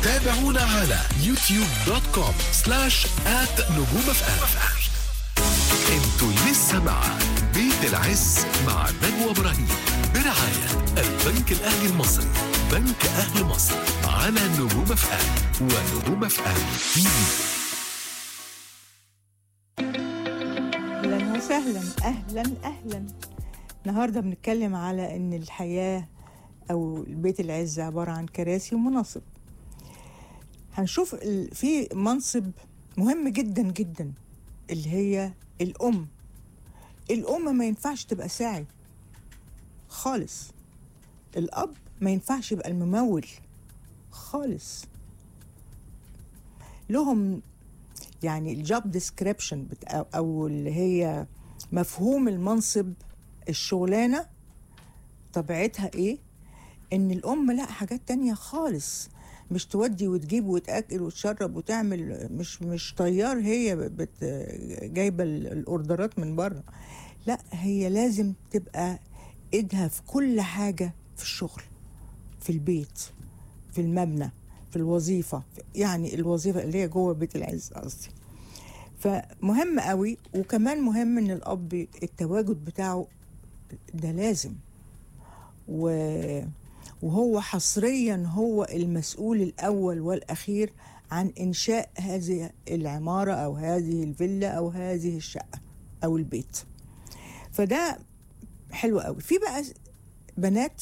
تابعونا على يوتيوب دوت كوم سلاش آت نجوم اف ام انتوا لسه مع بيت العز مع نجوى ابراهيم برعاية البنك الاهلي المصري بنك اهل مصر على نجوم اف ام ونجوم اف ام تي في اهلا وسهلا اهلا اهلا النهارده بنتكلم على ان الحياه او البيت العز عباره عن كراسي ومناصب هنشوف ال- في منصب مهم جدا جدا اللي هي الام الام ما ينفعش تبقى ساعي خالص الاب ما ينفعش يبقى الممول خالص لهم يعني الجوب ديسكريبشن او اللي هي مفهوم المنصب الشغلانه طبيعتها ايه ان الام لا حاجات تانية خالص مش تودي وتجيب وتاكل وتشرب وتعمل مش مش طيار هي بت جايبه ال- الاوردرات من بره لا هي لازم تبقى ايدها في كل حاجه في الشغل في البيت في المبنى في الوظيفه يعني الوظيفه اللي هي جوه بيت العز قصدي فمهم قوي وكمان مهم ان الاب التواجد بتاعه ده لازم و وهو حصريا هو المسؤول الاول والاخير عن انشاء هذه العماره او هذه الفيلا او هذه الشقه او البيت فده حلو قوي في بقى بنات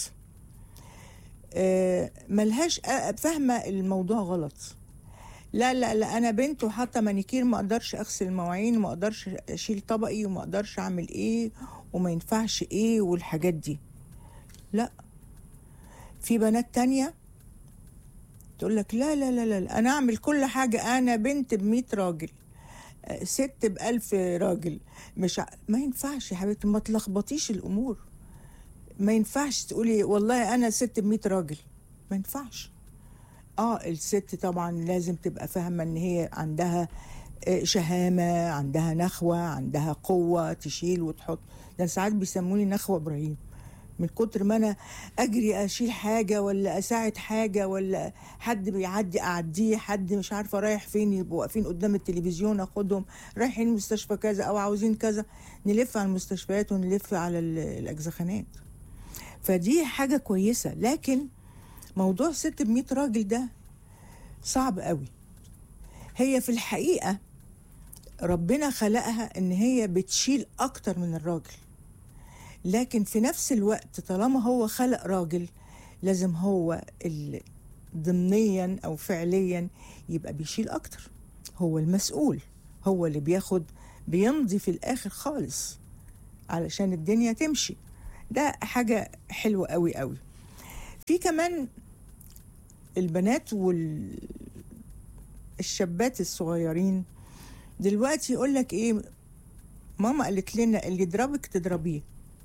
آه، ملهاش آه، فاهمه الموضوع غلط لا لا لا انا بنت وحاطه مانيكير ما اقدرش اغسل المواعين وما اقدرش اشيل طبقي وما اقدرش اعمل ايه وما ينفعش ايه والحاجات دي لا في بنات تانية تقول لك لا لا لا لا لا، انا اعمل كل حاجه انا بنت بمية راجل آه، ست بألف راجل مش ع... ما ينفعش يا حبيبتي ما تلخبطيش الامور ما ينفعش تقولي والله انا ست بمية راجل ما ينفعش اه الست طبعا لازم تبقى فاهمه ان هي عندها آه، شهامه عندها نخوه عندها قوه تشيل وتحط ده ساعات بيسموني نخوه ابراهيم من كتر ما انا اجري اشيل حاجه ولا اساعد حاجه ولا حد بيعدي اعديه حد مش عارفه رايح فين يبقوا واقفين قدام التلفزيون اخدهم رايحين مستشفى كذا او عاوزين كذا نلف على المستشفيات ونلف على ال- الاجزخانات فدي حاجه كويسه لكن موضوع ست بمية راجل ده صعب قوي هي في الحقيقة ربنا خلقها ان هي بتشيل اكتر من الراجل لكن في نفس الوقت طالما هو خلق راجل لازم هو ال- ضمنيا او فعليا يبقى بيشيل اكتر هو المسؤول هو اللي بياخد بيمضي في الاخر خالص علشان الدنيا تمشي ده حاجة حلوة قوي قوي في كمان البنات والشابات الصغيرين دلوقتي يقول لك ايه ماما قالت لنا اللي يضربك تضربيه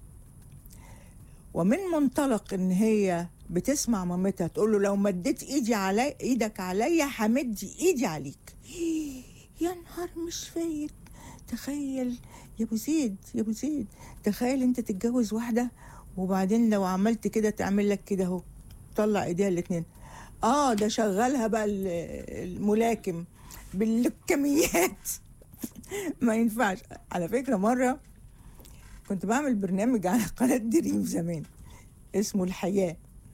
ومن منطلق ان هي بتسمع مامتها تقول له لو مديت ايدي علي ايدك عليا همد ايدي عليك يا نهار مش فايت تخيل يا ابو زيد يا ابو زيد تخيل انت تتجوز واحده وبعدين لو عملت كده تعمل لك كده اهو طلع ايديها الاتنين اه ده شغلها بقى ال- الملاكم بالكميات ما ينفعش على فكره مره كنت بعمل برنامج على قناه دريم زمان اسمه الحياه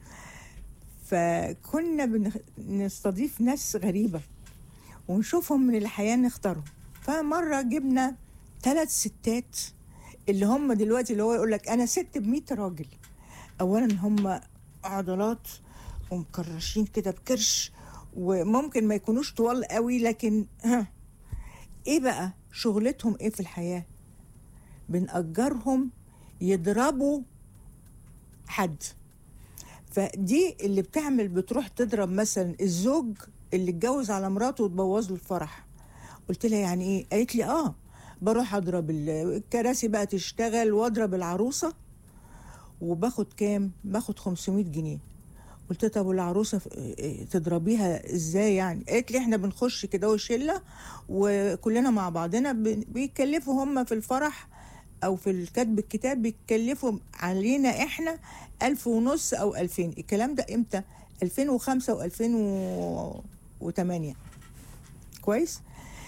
فكنا بنخ- نستضيف ناس غريبه ونشوفهم من الحياه نختارهم فمره جبنا ثلاث ستات اللي هم دلوقتي اللي هو يقول لك انا ست ب راجل اولا هم عضلات ومكرشين كده بكرش وممكن ما يكونوش طوال قوي لكن ها ايه بقى شغلتهم ايه في الحياه بنأجرهم يضربوا حد فدي اللي بتعمل بتروح تضرب مثلا الزوج اللي اتجوز على مراته وتبوظ له الفرح قلت لها يعني ايه قالت لي اه بروح اضرب ال- الكراسي بقى تشتغل واضرب العروسه وباخد كام باخد 500 جنيه قلت لها طب والعروسه ف- إيه تضربيها ازاي يعني قالت لي احنا بنخش كده وشله وكلنا مع بعضنا بن- بيكلفوا هم في الفرح او في الكتب الكتاب بيتكلفوا علينا احنا ألف ونص او ألفين الكلام ده امتى 2005 و2000 وثمانية كويس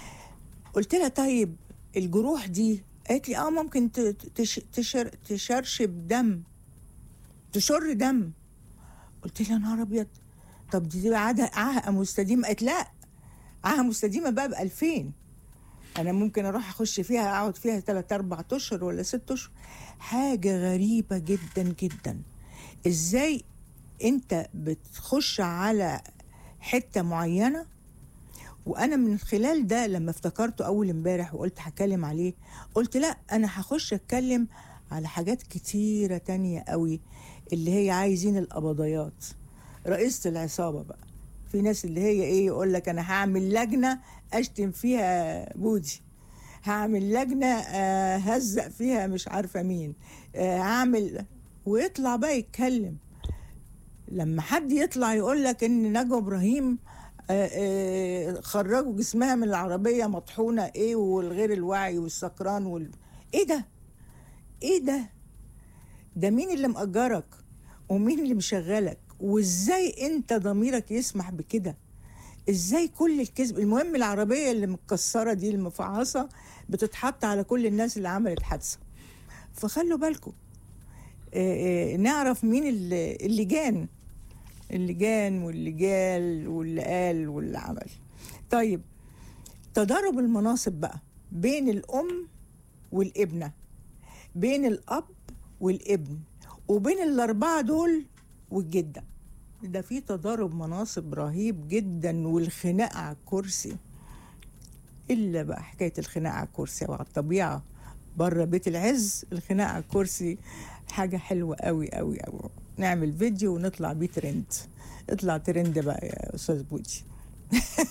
قلت لها طيب الجروح دي قالت لي اه ممكن ت- تش تشر تشرشب دم تشر دم قلت لها يا نهار ابيض طب دي عاده عاهه مستديمه قالت لا عاهه مستديمه بقى ب 2000 انا ممكن اروح اخش فيها اقعد فيها 3 4 اشهر ولا 6 اشهر حاجه غريبه جدا جدا ازاي انت بتخش على حته معينه وانا من خلال ده لما افتكرته اول امبارح وقلت هتكلم عليه قلت لا انا هخش اتكلم على حاجات كتيره تانية قوي اللي هي عايزين القبضيات رئيسة العصابة بقى في ناس اللي هي ايه يقول لك انا هعمل لجنة اشتم فيها بودي هعمل لجنة آه، هزق فيها مش عارفة مين آه، هعمل ويطلع بقى يتكلم لما حد يطلع يقول لك ان نجوى ابراهيم آه، آه، خرجوا جسمها من العربيه مطحونه ايه والغير الواعي والسكران وال... ايه ده ايه ده ده مين اللي مأجرك ومين اللي مشغلك وازاي انت ضميرك يسمح بكده ازاي كل الكذب المهم العربيه اللي متكسره دي المفعصه بتتحط على كل الناس اللي عملت حادثه فخلوا بالكم آه، آه، نعرف مين اللي اللي جان اللي جان واللي جال واللي قال واللي عمل طيب تضارب المناصب بقى بين الأم والابنة بين الأب والابن وبين الأربعة دول والجدة ده في تضارب مناصب رهيب جدا والخناق على الكرسي إلا بقى حكاية الخناق على الكرسي وعلى الطبيعة بره بيت العز الخناق على الكرسي حاجة حلوة قوي قوي قوي نعمل فيديو ونطلع بيه ترند اطلع ترند بقى يا أستاذ بودي